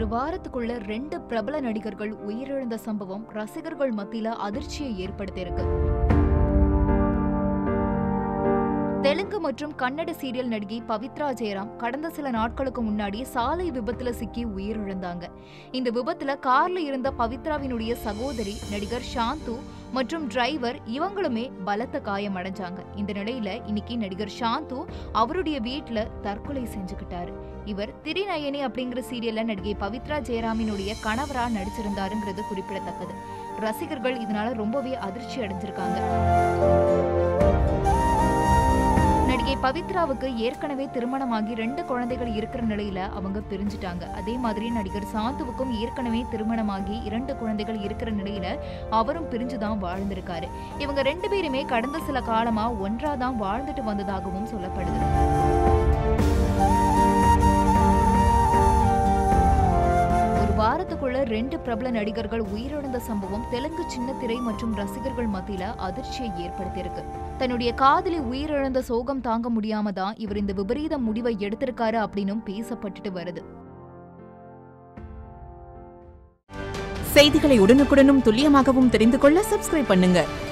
வாரத்துக்குள்ள ரெண்டு பிரபல நடிகர்கள் உயிரிழந்த சம்பவம் ரசிகர்கள் மத்தியில அதிர்ச்சியை ஏற்படுத்தியிருக்கு தெலுங்கு மற்றும் கன்னட சீரியல் நடிகை பவித்ரா ஜெயராம் கடந்த சில நாட்களுக்கு முன்னாடி சாலை விபத்துல சிக்கி உயிரிழந்தாங்க இந்த விபத்துல கார்ல இருந்த பவித்ராவினுடைய சகோதரி நடிகர் சாந்து மற்றும் டிரைவர் இவங்களுமே பலத்த காயம் அடைஞ்சாங்க இந்த நிலையில இன்னைக்கு நடிகர் சாந்து அவருடைய வீட்ல தற்கொலை செஞ்சுக்கிட்டாரு இவர் திரிநயனி அப்படிங்கிற சீரியல்ல நடிகை பவித்ரா ஜெயராமினுடைய கணவரா நடிச்சிருந்தாருங்கிறது குறிப்பிடத்தக்கது ரசிகர்கள் இதனால ரொம்பவே அதிர்ச்சி அடைஞ்சிருக்காங்க நடிகை பவித்ராவுக்கு ஏற்கனவே திருமணமாகி ரெண்டு குழந்தைகள் இருக்கிற நிலையில அவங்க பிரிஞ்சுட்டாங்க அதே மாதிரி நடிகர் சாந்துவுக்கும் ஏற்கனவே திருமணமாகி இரண்டு குழந்தைகள் இருக்கிற நிலையில அவரும் பிரிஞ்சுதான் வாழ்ந்திருக்காரு இவங்க ரெண்டு பேருமே கடந்த சில காலமா ஒன்றாதான் வாழ்ந்துட்டு வந்ததாகவும் சொல்லப்படுது ஒரு வாரத்துக்குள்ள ரெண்டு பிரபல நடிகர்கள் உயிரிழந்த சம்பவம் தெலுங்கு சின்னத்திரை மற்றும் ரசிகர்கள் மத்தியில அதிர்ச்சியை ஏற்படுத்தியிருக்கு தன்னுடைய காதலி உயிரிழந்த சோகம் தாங்க முடியாம தான் இவர் இந்த விபரீத முடிவை எடுத்திருக்காரு அப்படின்னும் பேசப்பட்டுட்டு வருது செய்திகளை உடனுக்குடனும் துல்லியமாகவும் தெரிந்து கொள்ள சப்ஸ்கிரைப் பண்ணுங்க